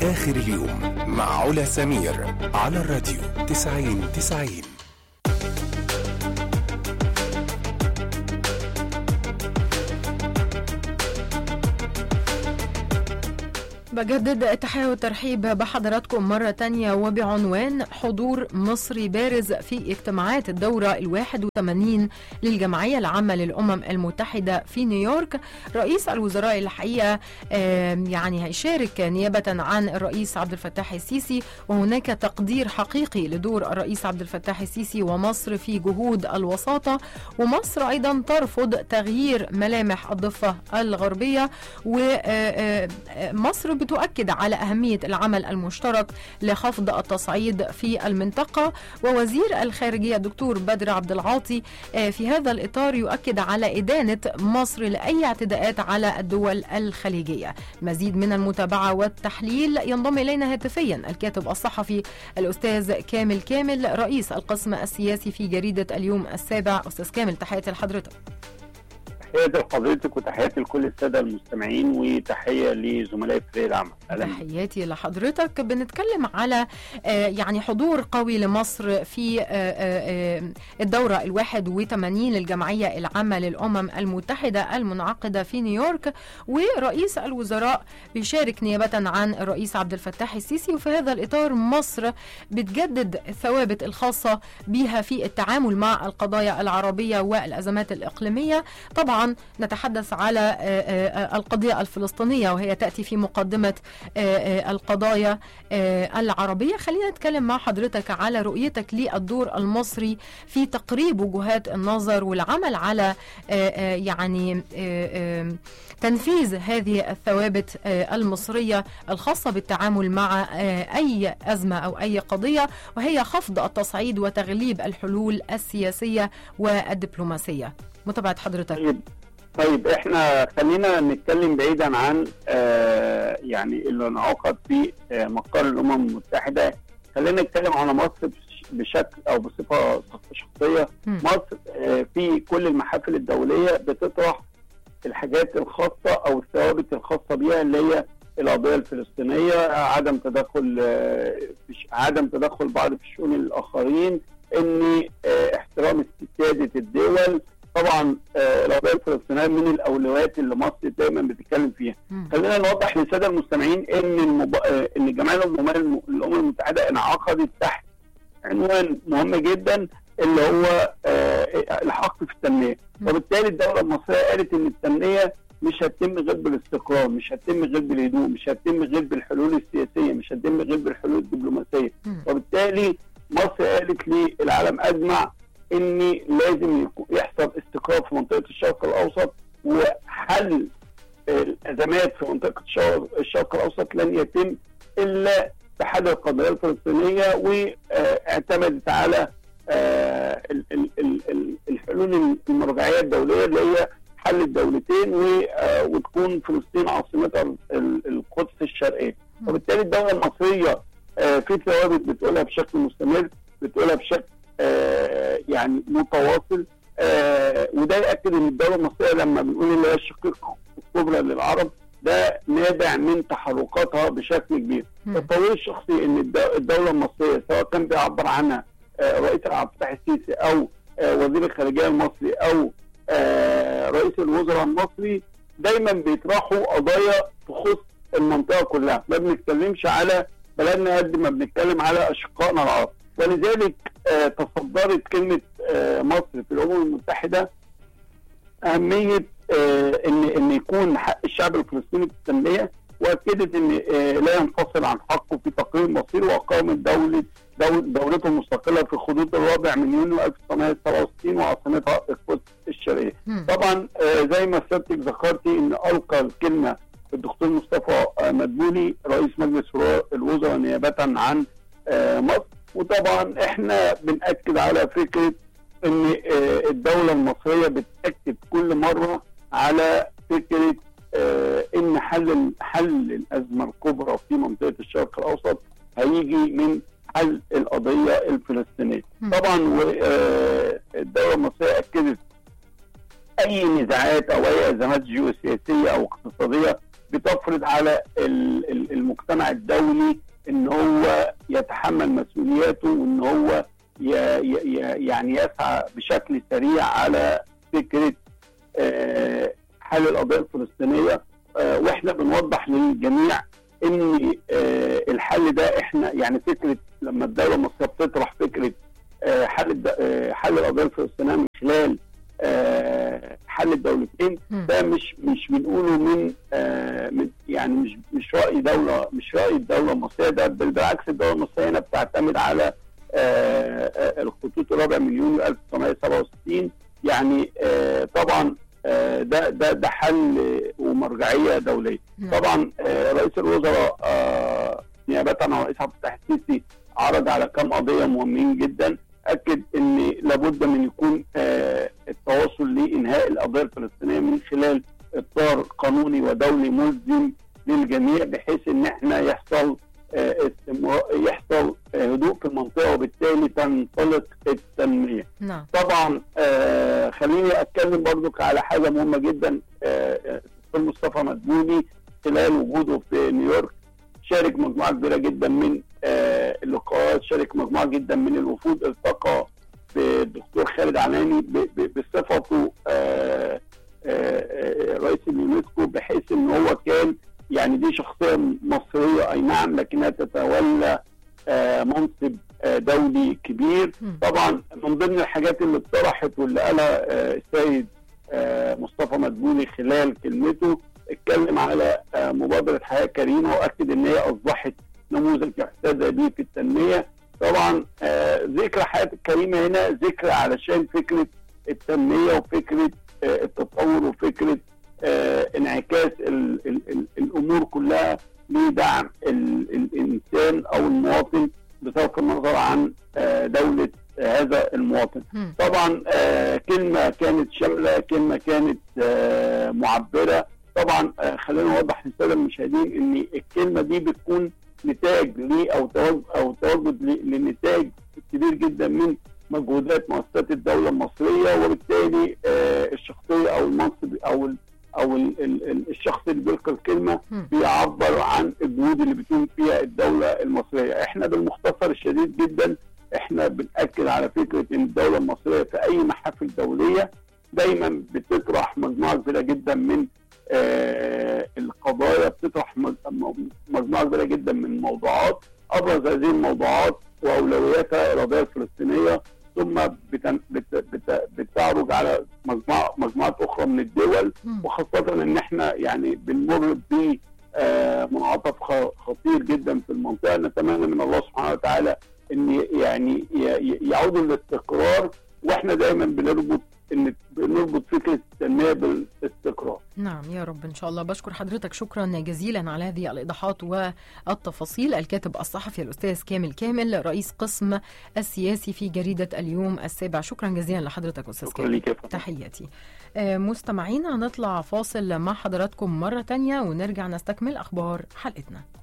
آخر اليوم مع علا سمير على الراديو 90 90 بجدد التحية والترحيب بحضراتكم مرة تانية وبعنوان حضور مصري بارز في اجتماعات الدورة الواحد وثمانين للجمعية العامة للأمم المتحدة في نيويورك رئيس الوزراء الحقيقة آم، يعني هيشارك نيابة عن الرئيس عبد الفتاح السيسي وهناك تقدير حقيقي لدور الرئيس عبد الفتاح السيسي ومصر في جهود الوساطة ومصر أيضا ترفض تغيير ملامح الضفة الغربية ومصر بتؤكد على أهمية العمل المشترك لخفض التصعيد في المنطقة ووزير الخارجية الدكتور بدر عبد العاطي آه، في هذا الإطار يؤكد على إدانة مصر لأي اعتداءات على الدول الخليجية مزيد من المتابعة والتحليل ينضم إلينا هاتفيا الكاتب الصحفي الأستاذ كامل كامل رئيس القسم السياسي في جريدة اليوم السابع أستاذ كامل تحياتي لحضرتك تحياتي لحضرتك وتحياتي لكل الساده المستمعين وتحيه لزملائي في فريق العمل أهلاً بيك. تحياتي لحضرتك بنتكلم على آه، يعني حضور قوي لمصر في آه، آه، آه، الدورة الواحد وثمانين للجمعية العامة للأمم المتحدة المنعقدة في نيويورك ورئيس الوزراء بيشارك نيابة عن الرئيس عبد الفتاح السيسي وفي هذا الإطار مصر بتجدد الثوابت الخاصة بها في التعامل مع القضايا العربية والأزمات الإقليمية طبعا نتحدث على آه، آه، القضية الفلسطينية وهي تأتي في مقدمة آه، آه، القضايا آه، العربية خلينا نتكلم مع حضرتك على رؤيتك للدور المصري في تقريب وجهات النظر والعمل على آه، آه، يعني آه، آه، تنفيذ هذه الثوابت آه، المصرية الخاصة بالتعامل مع آه، أي أزمة أو أي قضية وهي خفض التصعيد وتغليب الحلول السياسية والدبلوماسية متابعة حضرتك طيب طيب احنا خلينا نتكلم بعيدا عن آه يعني اللي انعقد في آه مقر الامم المتحده خلينا نتكلم على مصر بش- بشكل او بصفه شخصيه مم. مصر آه في كل المحافل الدوليه بتطرح الحاجات الخاصه او الثوابت الخاصه بيها اللي هي القضيه الفلسطينيه عدم تدخل آه، في ش- عدم تدخل بعض في شؤون الاخرين ان آه، احترام سياده الدول طبعا آه، القضيه الفلسطينيه من الاولويات اللي مصر دايما بتتكلم فيها مم. خلينا نوضح للساده المستمعين ان المب... آه، ان الجمعيه العموميه الم- الامم المتحده انعقدت تحت عنوان مهم جدا اللي هو آه، الحق في التنميه مم. وبالتالي الدوله المصريه قالت ان التنميه مش هتتم غير بالاستقرار مش هتتم غير بالهدوء مش هتتم غير بالحلول السياسيه مش هتتم غير بالحلول الدبلوماسيه مم. وبالتالي مصر قالت للعالم اجمع ان لازم يكون- يحصل استقرار في منطقه الشرق الاوسط وحل الازمات في منطقه الشرق- الشرق الاوسط لن يتم الا بحل القضيه الفلسطينيه واعتمدت على آه، ال- ال- ال- ال- الحلول المرجعيه الدوليه اللي هي حل الدولتين و- آه، وتكون فلسطين عاصمتها ال- ال- القدس الشرقيه مم. وبالتالي الدوله المصريه آه، في ثوابت بتقولها بشكل مستمر بتقولها بشكل آه، يعني متواصل آه، وده ياكد ان الدوله المصريه لما بنقول اللي هي الشقيق الكبرى للعرب ده نابع من تحركاتها بشكل كبير. مم. التطوير الشخصي ان الدو- الدوله المصريه سواء كان بيعبر عنها آه، رئيس عبد الفتاح السيسي او آه، وزير الخارجيه المصري او آه، رئيس الوزراء المصري دايما بيطرحوا قضايا تخص المنطقه كلها، ما بنتكلمش على بلدنا قد ما بنتكلم على اشقائنا العرب، ولذلك آه، تصدرت كلمه آه، مصر في الامم المتحده اهميه آه، ان ان يكون حق الشعب الفلسطيني في التنميه واكدت ان آه، لا ينفصل عن حقه في تقرير مصير واقامه دوله دول دولته المستقله في الخطوط الرابع من يونيو 1967 وعاصمتها القدس الشرقيه. مم. طبعا آه، زي ما سيادتك ذكرتي ان القى الكلمه الدكتور مصطفى آه، مدبولي رئيس مجلس الوزراء نيابه عن آه، مصر وطبعا احنا بناكد على فكره ان آه، الدوله المصريه بتاكد كل مره على فكره آه، ان حل حل الازمه الكبرى في منطقه الشرق الاوسط هيجي من حل القضيه الفلسطينيه. مم. طبعا والدوله المصريه اكدت اي نزاعات او اي ازمات جيوسياسيه او اقتصاديه بتفرض على ال- ال- المجتمع الدولي ان هو يتحمل مسؤولياته وان هو ي- ي- ي- يعني يسعى بشكل سريع على فكره آه، حل القضيه الفلسطينيه آه، واحنا بنوضح للجميع ان آه، الحل ده احنا يعني فكره لما الدوله المصريه بتطرح فكره آه، حل الد- آه، حل القضيه الفلسطينيه من خلال آه، حل الدولتين مم. ده مش مش بنقوله من آه، من يعني مش مش راي دوله مش راي الدوله المصريه ده بل بالعكس الدوله المصريه هنا بتعتمد على آه، آه، الخطوط الرابع من يونيو 1967 يعني آه، طبعا آه، ده ده ده حل ومرجعيه دوليه نعم. طبعا آه، رئيس الوزراء آه، نيابه عن الرئيس عبد الفتاح السيسي عرض على كم قضيه مهمين جدا اكد ان لابد من يكون آه، التواصل لانهاء القضيه الفلسطينيه من خلال اطار قانوني ودولي ملزم للجميع بحيث ان احنا يحصل آه، استمرار يحصل آه، هدوء في المنطقه وبالتالي تنطلق التنميه. نعم طبعا آه خليني اتكلم برضك على حاجه مهمه جدا آه، آه، الدكتور مصطفى مدبولي خلال وجوده في نيويورك شارك مجموعه كبيره جدا من آه اللقاءات شارك مجموعه جدا من الوفود التقى بالدكتور خالد عناني ب- ب- بصفته آه آه، آه، رئيس اليونسكو بحيث ان هو كان يعني دي شخصيه مصريه اي نعم لكنها تتولى آه، منصب آه، دولي كبير مم. طبعا من ضمن الحاجات اللي اتطرحت واللي قالها آه، السيد آه، مصطفى مدبولي خلال كلمته اتكلم على آه، مبادره حياه كريمه واكد ان هي اصبحت نموذج يحتذى به في التنميه طبعا آه، ذكرى حياه الكريمه هنا ذكرى علشان فكره التنميه وفكره آه، التطور وفكره آه، انعكاس ال ال ال الامور كلها لدعم ال الانسان او المواطن بصرف النظر عن آه، دوله آه، هذا المواطن. مم. طبعا آه، كلمه كانت شامله كلمه كانت آه، معبره طبعا آه، خلينا نوضح للساده المشاهدين ان الكلمه دي بتكون نتاج ل او توجه او تواجد ل- لنتاج كبير جدا من مجهودات مؤسسات الدوله المصريه وبالتالي آه، الشخصيه او المنصب او ال او ال ال ال- الشخص اللي بيلقي الكلمه مم. بيعبر عن الجهود اللي بتقوم فيها الدوله المصريه احنا بالمختصر الشديد جدا احنا بناكد على فكره ان الدوله المصريه في اي محافل دوليه دايما بتطرح مجموعه كبيره جدا من آه القضايا بتطرح مج- م- مجموعه كبيره جدا من الموضوعات ابرز هذه الموضوعات واولوياتها القضيه الفلسطينيه ثم بتن- بت- بت- بتعرج على مجموعه مجموعات اخرى من الدول مم. وخاصة إن إحنا يعني بنمر ب آه، منعطف خ- خطير جدا في المنطقة نتمنى من الله سبحانه وتعالى إن يعني ي- ي- يعود الاستقرار وإحنا دايما بنربط إن بنربط فكرة التنمية بالاستقرار. نعم يا رب ان شاء الله بشكر حضرتك شكرا جزيلا على هذه الايضاحات والتفاصيل الكاتب الصحفي الاستاذ كامل كامل رئيس قسم السياسي في جريده اليوم السابع شكرا جزيلا لحضرتك استاذ شكرا كامل ليك يا فندم. تحياتي آه، مستمعينا هنطلع فاصل مع حضراتكم مرة تانية ونرجع نستكمل أخبار حلقتنا